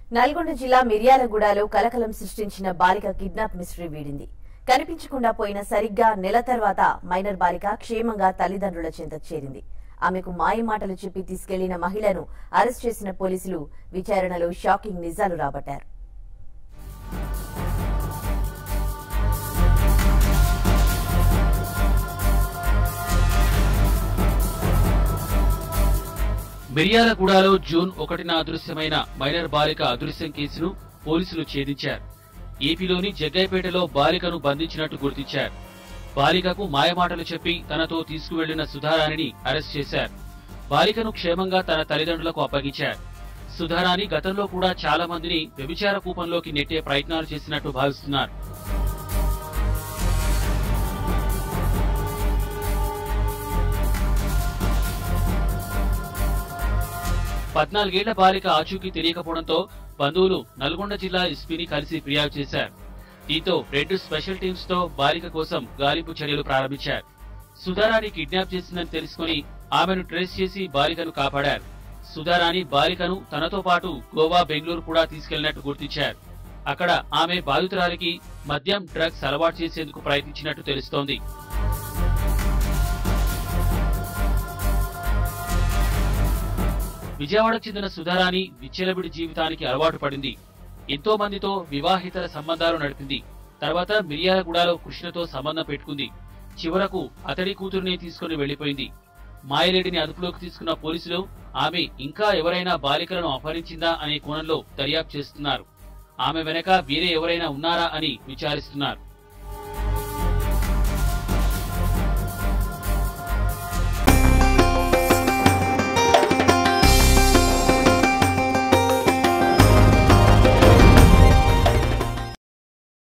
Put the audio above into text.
నల్గొండ జిల్లా మిర్యాలగూడలో కలకలం సృష్టించిన బాలిక కిడ్నాప్ మిస్టరీ వీడింది కనిపించకుండా పోయిన సరిగ్గా నెల తర్వాత మైనర్ బాలిక క్షేమంగా తల్లిదండ్రుల చెంత చేరింది ఆమెకు మాయమాటలు చెప్పి తీసుకెళ్లిన మహిళను అరెస్ట్ చేసిన పోలీసులు విచారణలో షాకింగ్ నిజాలు రాబట్టారు మిర్యాలగూడలో జూన్ ఒకటిన అదృశ్యమైన మైనర్ బాలిక అదృశ్యం కేసును పోలీసులు ఛేదించారు ఏపీలోని జగ్గైపేటలో బాలికను బంధించినట్టు గుర్తించారు బాలికకు మాయమాటలు చెప్పి తనతో తీసుకువెళ్లిన సుధారాణిని అరెస్ట్ చేశారు బాలికను క్షేమంగా తన తల్లిదండ్రులకు అప్పగించారు సుధారాణి గతంలో కూడా చాలా మందిని వ్యభిచార కూపంలోకి నెట్టే ప్రయత్నాలు చేసినట్టు భావిస్తున్నారు పద్నాలుగేళ్ల బాలిక ఆచూకీ తెలియకపోవడంతో బంధువులు నల్గొండ జిల్లా ఎస్పీని కలిసి ఫిర్యాదు చేశారు దీంతో రెండు స్పెషల్ టీమ్స్ తో బాలిక కోసం గాలింపు చర్యలు ప్రారంభించారు సుధారాణి కిడ్నాప్ చేసిందని తెలుసుకుని ఆమెను ట్రేస్ చేసి బాలికను కాపాడారు సుధారాణి బాలికను తనతో పాటు గోవా బెంగళూరు కూడా తీసుకెళ్లినట్టు గుర్తించారు అక్కడ ఆమె బాధితురాలికి మద్యం డ్రగ్స్ అలవాటు చేసేందుకు ప్రయత్నించినట్టు తెలుస్తోంది విజయవాడకు చెందిన సుధారాణి విచ్చలవిడి జీవితానికి అలవాటు పడింది ఎంతో మందితో వివాహితర సంబంధాలు నడిపింది తర్వాత మిర్యాలగూడలో కృష్ణతో సంబంధం పెట్టుకుంది చివరకు అతడి కూతురునే తీసుకుని వెళ్లిపోయింది మాయలేడిని అదుపులోకి తీసుకున్న పోలీసులు ఆమె ఇంకా ఎవరైనా బాలికలను అపహరించిందా అనే కోణంలో దర్యాప్తు చేస్తున్నారు ఆమె వెనక వేరే ఎవరైనా ఉన్నారా అని విచారిస్తున్నారు